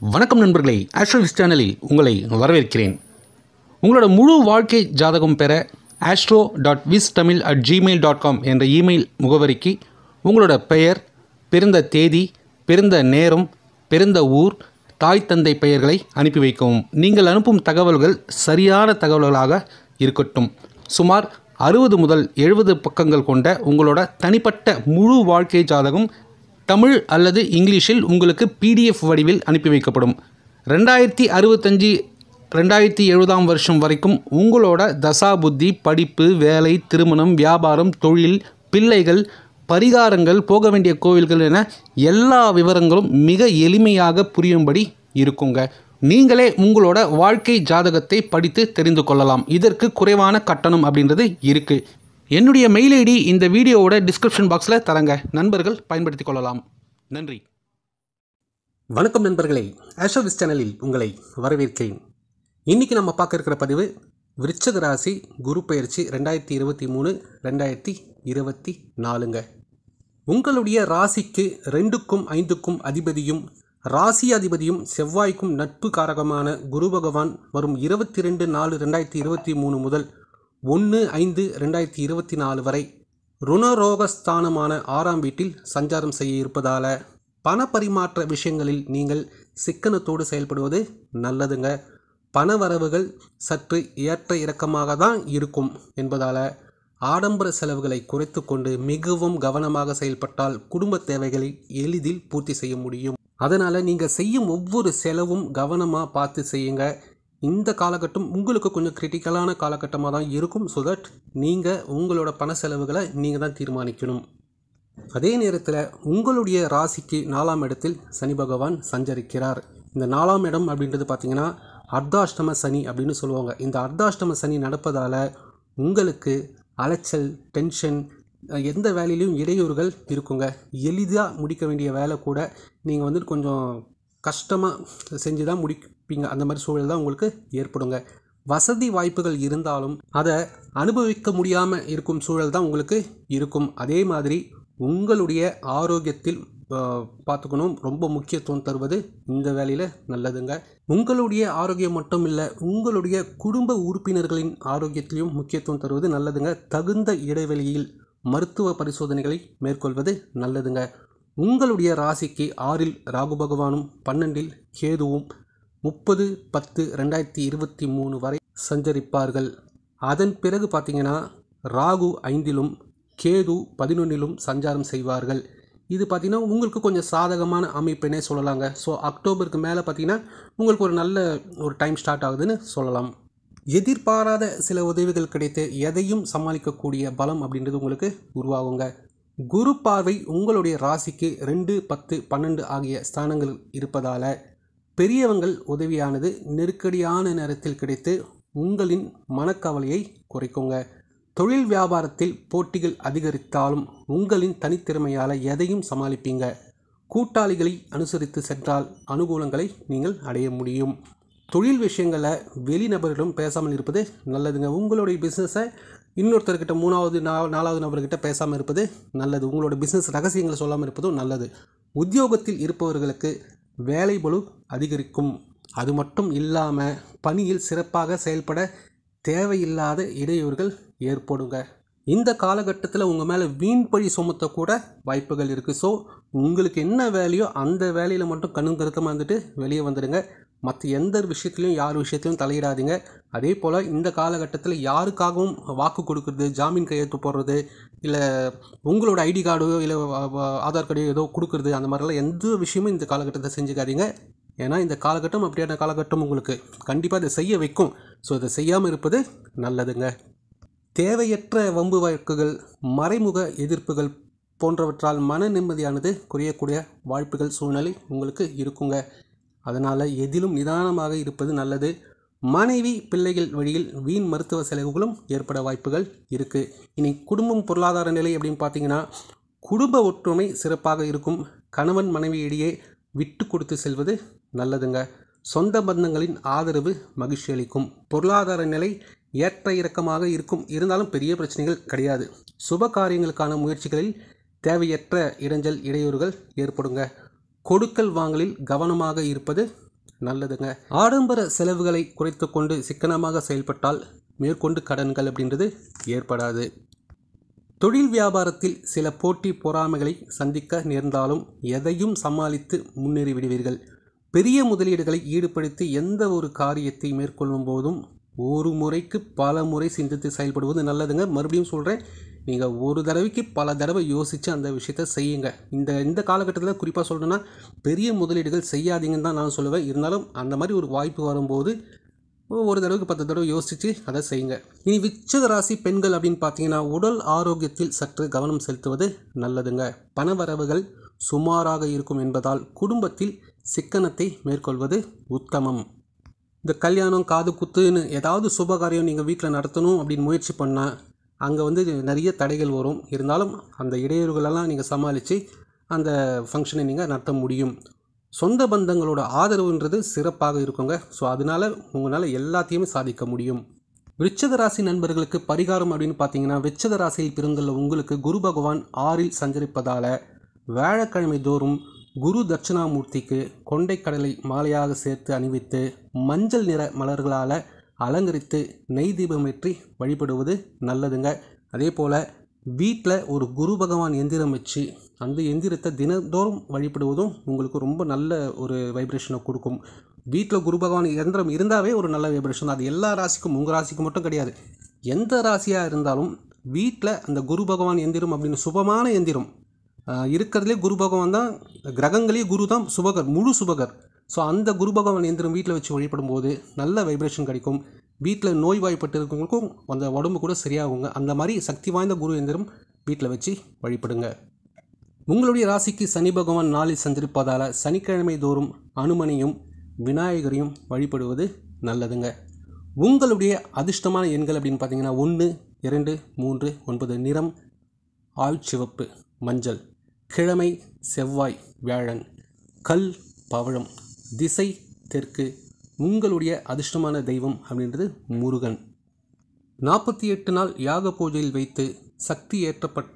வணக்கம் நண்பர்களே ஆஸ்ட்ரோவிஸ் சேனலில் உங்களை வரவேற்கிறேன் உங்களோட முழு வாழ்க்கை ஜாதகம் பெற astro dot wiz Tamil at Gmail dot com email இமெயில் முகவரிக்கு உங்களோட பெயர் பிறந்த தேதி பிறந்த நேரம் பிறந்த ஊர் தாய் தந்தை பெயர்களை அனுப்பி வைக்கவும் நீங்கள் அனுப்பும் தகவல்கள் சரியான தகவல்களாக இருக்கட்டும் சுமார் அறுபது முதல் எழுபது பக்கங்கள் கொண்ட உங்களோட தனிப்பட்ட முழு வாழ்க்கை ஜாதகம் தமிழ் அல்லது இங்கிலீஷில் உங்களுக்கு பிடிஎஃப் வடிவில் அனுப்பி வைக்கப்படும் ரெண்டாயிரத்தி அறுபத்தஞ்சி ரெண்டாயிரத்தி எழுபதாம் வருஷம் வரைக்கும் உங்களோட தசா புத்தி படிப்பு வேலை திருமணம் வியாபாரம் தொழில் பிள்ளைகள் பரிகாரங்கள் போக வேண்டிய கோவில்கள் என எல்லா விவரங்களும் மிக எளிமையாக புரியும்படி இருக்குங்க நீங்களே உங்களோட வாழ்க்கை ஜாதகத்தை படித்து தெரிந்து கொள்ளலாம் இதற்கு குறைவான கட்டணம் அப்படின்றது இருக்குது என்னுடைய மெயில் ஐடி இந்த வீடியோவோட டிஸ்கிரிப்ஷன் பாக்ஸில் தரங்க நண்பர்கள் பயன்படுத்திக் கொள்ளலாம் நன்றி வணக்கம் நண்பர்களே ஆஷோவிஸ் சேனலில் உங்களை வரவேற்கிறேன் இன்றைக்கி நம்ம பார்க்க இருக்கிற பதிவு விருச்சக ராசி குரு பயிற்சி ரெண்டாயிரத்தி இருபத்தி மூணு ரெண்டாயிரத்தி இருபத்தி நாலுங்க உங்களுடைய ராசிக்கு ரெண்டுக்கும் ஐந்துக்கும் அதிபதியும் ராசி அதிபதியும் செவ்வாய்க்கும் நட்பு காரகமான குரு பகவான் வரும் இருபத்தி ரெண்டு நாலு ரெண்டாயிரத்தி இருபத்தி மூணு முதல் ஒன்று ஐந்து ரெண்டாயிரத்தி இருபத்தி நாலு வரை ருணரோகஸ்தானமான ஆறாம் வீட்டில் சஞ்சாரம் செய்ய இருப்பதால் பண பரிமாற்ற விஷயங்களில் நீங்கள் சிக்கனத்தோடு செயல்படுவது நல்லதுங்க பண வரவுகள் சற்று ஏற்ற இறக்கமாக தான் இருக்கும் என்பதால் ஆடம்பர செலவுகளை குறைத்து கொண்டு மிகவும் கவனமாக செயல்பட்டால் குடும்ப தேவைகளை எளிதில் பூர்த்தி செய்ய முடியும் அதனால் நீங்கள் செய்யும் ஒவ்வொரு செலவும் கவனமாக பார்த்து செய்யுங்க இந்த காலகட்டம் உங்களுக்கு கொஞ்சம் கிரிட்டிக்கலான காலகட்டமாக தான் இருக்கும் ஸோ தட் நீங்கள் உங்களோட பண செலவுகளை நீங்கள் தான் தீர்மானிக்கணும் அதே நேரத்தில் உங்களுடைய ராசிக்கு நாலாம் இடத்தில் சனி பகவான் சஞ்சரிக்கிறார் இந்த நாலாம் இடம் அப்படின்றது பார்த்தீங்கன்னா அர்த்தாஷ்டம சனி அப்படின்னு சொல்லுவாங்க இந்த அர்த்தாஷ்டம சனி நடப்பதால் உங்களுக்கு அலைச்சல் டென்ஷன் அஹ், எந்த வேலையிலையும் இடையூறுகள் இருக்குங்க எளிதாக முடிக்க வேண்டிய வேலை கூட நீங்கள் வந்து கொஞ்சம் கஷ்டமாக செஞ்சு தான் முடிப்பீங்க அந்த மாதிரி சூழல் தான் உங்களுக்கு ஏற்படுங்க வசதி வாய்ப்புகள் இருந்தாலும் அதை அனுபவிக்க முடியாமல் இருக்கும் சூழல் தான் உங்களுக்கு இருக்கும் அதே மாதிரி உங்களுடைய ஆரோக்கியத்தில் அஹ், பார்த்துக்கணும் ரொம்ப முக்கியத்துவம் தருவது இந்த வேலையில் நல்லதுங்க உங்களுடைய ஆரோக்கியம் மட்டும் இல்லை உங்களுடைய குடும்ப உறுப்பினர்களின் ஆரோக்கியத்திலையும் முக்கியத்துவம் தருவது நல்லதுங்க தகுந்த இடைவெளியில் மருத்துவ பரிசோதனைகளை மேற்கொள்வது நல்லதுங்க உங்களுடைய ராசிக்கு ஆறில் ராகு பகவானும் பன்னெண்டில் கேதுவும் முப்பது பத்து ரெண்டாயிரத்தி இருபத்தி மூணு வரை சஞ்சரிப்பார்கள் அதன் பிறகு பார்த்தீங்கன்னா ராகு ஐந்திலும் கேது பதினொன்றிலும் சஞ்சாரம் செய்வார்கள் இது பார்த்திங்கன்னா உங்களுக்கு கொஞ்சம் சாதகமான அமைப்பினே சொல்லலாங்க ஸோ அக்டோபருக்கு மேலே பார்த்தீங்கன்னா உங்களுக்கு ஒரு நல்ல ஒரு டைம் ஸ்டார்ட் ஆகுதுன்னு சொல்லலாம் எதிர்பாராத சில உதவிகள் கிடைத்து எதையும் சமாளிக்கக்கூடிய பலம் அப்படின்றது உங்களுக்கு உருவாகுங்க குரு பார்வை உங்களுடைய ராசிக்கு ரெண்டு பத்து பன்னெண்டு ஆகிய ஸ்தானங்கள் இருப்பதால் பெரியவங்கள் உதவியானது நெருக்கடியான நேரத்தில் கிடைத்து உங்களின் மனக்கவலையை குறைக்குங்க தொழில் வியாபாரத்தில் போட்டிகள் அதிகரித்தாலும் உங்களின் தனித்திறமையால் எதையும் சமாளிப்பீங்க கூட்டாளிகளை அனுசரித்து சென்றால் அனுகூலங்களை நீங்கள் அடைய முடியும் தொழில் விஷயங்களில் வெளிநபரிடம் பேசாமல் இருப்பது நல்லதுங்க உங்களுடைய பிஸ்னஸை இன்னொருத்தர்கிட்ட மூணாவது நா நாலாவது நபர்கிட்ட பேசாமல் இருப்பது நல்லது உங்களோட பிஸ்னஸ் ரகசியங்களை சொல்லாமல் இருப்பதும் நல்லது உத்தியோகத்தில் இருப்பவர்களுக்கு வேலை பளு அதிகரிக்கும் அது மட்டும் இல்லாமல் பணியில் சிறப்பாக செயல்பட தேவையில்லாத இடையூறுகள் ஏற்படுங்க இந்த காலகட்டத்தில் உங்கள் மேலே வீண் பழி சுமத்தக்கூட வாய்ப்புகள் இருக்குது ஸோ உங்களுக்கு என்ன வேலையோ அந்த வேலையில் மட்டும் கண்ணும் கருத்தமாக இருந்துட்டு வெளியே வந்துடுங்க மற்ற எந்த விஷயத்துலையும் யார் விஷயத்துலையும் தலையிடாதீங்க அதே போல் இந்த காலகட்டத்தில் யாருக்காகவும் வாக்கு கொடுக்குறது ஜாமீன் கையெழுத்து போடுறது இல்லை உங்களோட ஐடி கார்டோ இல்லை ஆதார் கார்டோ ஏதோ கொடுக்குறது அந்த மாதிரிலாம் எந்த விஷயமும் இந்த காலகட்டத்தை செஞ்சுக்காதீங்க ஏன்னா இந்த காலகட்டம் அப்படியான காலகட்டம் உங்களுக்கு கண்டிப்பாக இதை செய்ய வைக்கும் ஸோ இதை செய்யாமல் இருப்பது நல்லதுங்க தேவையற்ற வம்பு வழக்குகள் மறைமுக எதிர்ப்புகள் போன்றவற்றால் மன நிம்மதியானது குறையக்கூடிய வாய்ப்புகள் சூழ்நிலை உங்களுக்கு இருக்குங்க அதனால் எதிலும் நிதானமாக இருப்பது நல்லது மனைவி பிள்ளைகள் வழியில் வீண் மருத்துவ செலவுகளும் ஏற்பட வாய்ப்புகள் இருக்குது இனி குடும்பம் பொருளாதார நிலை அப்படின்னு பார்த்தீங்கன்னா குடும்ப ஒற்றுமை சிறப்பாக இருக்கும் கணவன் மனைவியிடையே விட்டு கொடுத்து செல்வது நல்லதுங்க சொந்த பந்தங்களின் ஆதரவு மகிழ்ச்சி அளிக்கும் பொருளாதார நிலை ஏற்ற இறக்கமாக இருக்கும் இருந்தாலும் பெரிய பிரச்சனைகள் கிடையாது சுப காரியங்களுக்கான முயற்சிகளில் தேவையற்ற இடைஞ்சல் இடையூறுகள் ஏற்படுங்க கொடுக்கல் வாங்கலில் கவனமாக இருப்பது நல்லதுங்க ஆடம்பர செலவுகளை குறைத்து கொண்டு சிக்கனமாக செயல்பட்டால் மேற்கொண்டு கடன்கள் அப்படின்றது ஏற்படாது தொழில் வியாபாரத்தில் சில போட்டி பொறாமைகளை சந்திக்க நேர்ந்தாலும் எதையும் சமாளித்து முன்னேறி விடுவீர்கள் பெரிய முதலீடுகளை ஈடுபடுத்தி எந்த ஒரு காரியத்தை மேற்கொள்ளும் போதும் ஒரு முறைக்கு பல முறை சிந்தித்து செயல்படுவது நல்லதுங்க மறுபடியும் சொல்கிறேன் நீங்கள் ஒரு தடவைக்கு பல தடவை யோசித்து அந்த விஷயத்தை செய்யுங்க இந்த இந்த காலகட்டத்தில் குறிப்பாக சொல்லணும்னா பெரிய முதலீடுகள் செய்யாதீங்கன்னு தான் நான் சொல்லுவேன் இருந்தாலும் அந்த மாதிரி ஒரு வாய்ப்பு வரும்போது ஒரு தடவைக்கு பத்து தடவை யோசித்து அதை செய்யுங்க இனி விச்சக ராசி பெண்கள் அப்படின்னு பார்த்தீங்கன்னா உடல் ஆரோக்கியத்தில் சற்று கவனம் செலுத்துவது நல்லதுங்க பணவரவுகள் சுமாராக இருக்கும் என்பதால் குடும்பத்தில் சிக்கனத்தை மேற்கொள்வது உத்தமம் இந்த கல்யாணம் காது குத்துன்னு ஏதாவது சுபகாரியம் நீங்கள் வீட்டில் நடத்தணும் அப்படின்னு முயற்சி பண்ணால் அங்கே வந்து நிறைய தடைகள் வரும் இருந்தாலும் அந்த இடையூறுகளெல்லாம் நீங்கள் சமாளித்து அந்த ஃபங்க்ஷனை நீங்கள் நடத்த முடியும் சொந்த பந்தங்களோட ஆதரவுன்றது சிறப்பாக இருக்குங்க ஸோ அதனால் உங்களால் எல்லாத்தையுமே சாதிக்க முடியும் விருச்சக ராசி நண்பர்களுக்கு பரிகாரம் அப்படின்னு பார்த்தீங்கன்னா விருச்சக ராசியில் பிறந்துள்ள உங்களுக்கு குரு பகவான் ஆறில் சஞ்சரிப்பதால் வியாழக்கிழமை தோறும் குரு தட்சிணாமூர்த்திக்கு கொண்டைக்கடலை மாலையாக சேர்த்து அணிவித்து மஞ்சள் நிற மலர்களால் அலங்கரித்து நெய் தீபமேற்றி வழிபடுவது நல்லதுங்க அதே போல் வீட்டில் ஒரு குரு பகவான் எந்திரம் வச்சு அந்த எந்திரத்தை தினந்தோறும் வழிபடுவதும் உங்களுக்கு ரொம்ப நல்ல ஒரு வைப்ரேஷனை கொடுக்கும் வீட்டில் குரு பகவான் எந்திரம் இருந்தாவே ஒரு நல்ல வைப்ரேஷன் தான் அது எல்லா ராசிக்கும் உங்கள் ராசிக்கு மட்டும் கிடையாது எந்த ராசியாக இருந்தாலும் வீட்டில் அந்த குரு பகவான் எந்திரம் அப்படின்னு சுபமான எந்திரம் ஆஹ் இருக்கிறதுலே குரு பகவான் தான் கிரகங்களே குரு தான் சுபகர் முழு சுபகர் ஸோ அந்த குரு பகவான் எந்திரம் வீட்டில் வச்சு வழிபடும் போது நல்ல வைப்ரேஷன் கிடைக்கும் வீட்டில் நோய்வாய்ப்பட்டு இருக்கவங்களுக்கும் அந்த உடம்பு கூட சரியாகுங்க அந்த மாதிரி சக்தி வாய்ந்த குரு எந்திரம் வீட்டில் வச்சு வழிபடுங்க உங்களுடைய ராசிக்கு சனி பகவான் நாளில் சஞ்சரிப்பதால் சனிக்கிழமை தோறும் அனுமனையும் விநாயகரையும் வழிபடுவது நல்லதுங்க உங்களுடைய அதிர்ஷ்டமான எண்கள் அப்படின்னு பார்த்தீங்கன்னா ஒன்று இரண்டு மூன்று ஒன்பது நிறம் ஆழ்சிவப்பு மஞ்சள் கிழமை செவ்வாய் வியாழன் கல் பவழம் திசை தெற்கு உங்களுடைய அதிர்ஷ்டமான தெய்வம் அப்படின்றது முருகன் நாற்பத்தி எட்டு நாள் யாக பூஜையில் வைத்து சக்தி ஏற்றப்பட்ட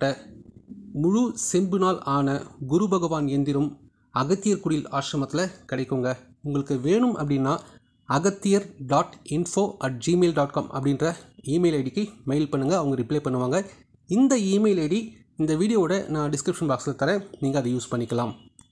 முழு செம்பு நாள் ஆன குரு பகவான் எந்திரம் அகத்தியர்குடியில் ஆசிரமத்தில் கிடைக்குங்க உங்களுக்கு வேணும் அப்படின்னா Agathiyar dot info at Gmail dot com அப்படின்ற இமெயில் ஐடிக்கு மெயில் பண்ணுங்கள் அவங்க ரிப்ளை பண்ணுவாங்க இந்த இமெயில் ஐடி இந்த வீடியோவோட நான் டிஸ்கிரிப்ஷன் பாக்ஸில் தரேன் நீங்கள் அதை யூஸ் பண்ணிக்கலாம்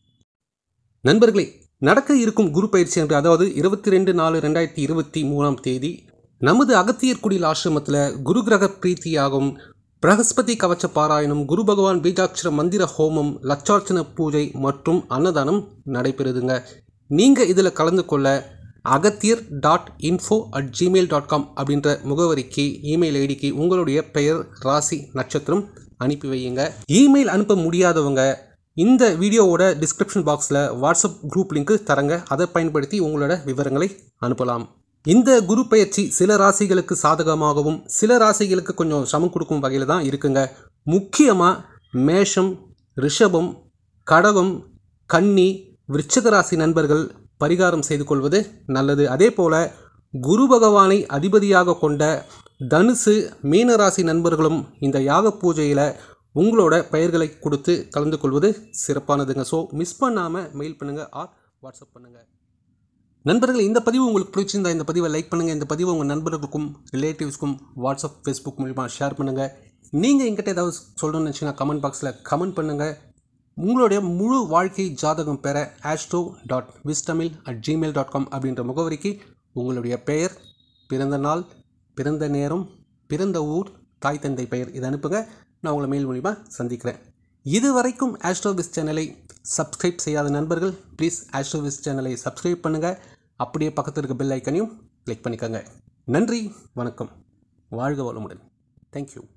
நண்பர்களே நடக்க இருக்கும் குரு பயிற்சி என்று அதாவது இருபத்தி ரெண்டு நாலு ரெண்டாயிரத்தி இருபத்தி மூணாம் தேதி நமது அகத்தியர்குடியில் ஆசிரமத்தில் குரு கிரக பிரீத்தியாகும் பிரகஸ்பதி கவச்ச பாராயணம் குரு பகவான் பீஜாட்சர மந்திர ஹோமம் லட்சார்ச்சன பூஜை மற்றும் அன்னதானம் நடைபெறுதுங்க நீங்கள் இதில் கலந்து கொள்ள Agathiyar dot info at Gmail dot com அப்படின்ற முகவரிக்கு இமெயில் ஐடிக்கு உங்களுடைய பெயர் ராசி நட்சத்திரம் அனுப்பி வையுங்க இமெயில் அனுப்ப முடியாதவங்க இந்த வீடியோவோட டிஸ்கிரிப்ஷன் பாக்ஸில் வாட்ஸ்அப் குரூப் லிங்க் தரங்க அதை பயன்படுத்தி உங்களோட விவரங்களை அனுப்பலாம் இந்த குரு பயிற்சி சில ராசிகளுக்கு சாதகமாகவும் சில ராசிகளுக்கு கொஞ்சம் சமம் கொடுக்கும் வகையில் தான் இருக்குங்க முக்கியமாக மேஷம் ரிஷபம் கடகம் கன்னி விருச்சிக ராசி நண்பர்கள் பரிகாரம் செய்து கொள்வது நல்லது அதே போல் குரு பகவானை அதிபதியாக கொண்ட தனுசு மீனராசி நண்பர்களும் இந்த யாக பூஜையில் உங்களோட பெயர்களை கொடுத்து கலந்து கொள்வது சிறப்பானதுங்க ஸோ மிஸ் பண்ணாமல் மெயில் பண்ணுங்கள் ஆர் வாட்ஸ்அப் பண்ணுங்கள் நண்பர்கள் இந்த பதிவு உங்களுக்கு பிடிச்சிருந்தா இந்த பதிவை லைக் பண்ணுங்கள் இந்த பதிவை உங்கள் நண்பர்களுக்கும் ரிலேட்டிவ்ஸ்க்கும் வாட்ஸ்அப் ஃபேஸ்புக் மூலிமா ஷேர் பண்ணுங்கள் நீங்கள் எங்கிட்ட ஏதாவது சொல்லணும்னு நினச்சிங்கன்னா கமெண்ட் பாக்ஸில் கமெண்ட் பண்ணுங்கள் உங்களுடைய முழு வாழ்க்கை ஜாதகம் பெற ஆஸ்ட்ரோ டாட் விஸ்டமில் அட் ஜிமெயில் டாட் காம் அப்படின்ற முகவரிக்கு உங்களுடைய பெயர் பிறந்த நாள் பிறந்த நேரம் பிறந்த ஊர் தாய் தந்தை பெயர் இதை அனுப்புங்க நான் உங்களை மெயில் மூலிமா சந்திக்கிறேன் இது வரைக்கும் ஆஸ்ட்ரோவிஸ் சேனலை சப்ஸ்கிரைப் செய்யாத நண்பர்கள் ப்ளீஸ் ஆஸ்ட்ரோவிஸ் சேனலை சப்ஸ்கிரைப் பண்ணுங்கள் அப்படியே பக்கத்தில் இருக்க பெல் ஐக்கனையும் கிளிக் பண்ணிக்கோங்க நன்றி வணக்கம் வாழ்க வளமுடன் தேங்க்யூ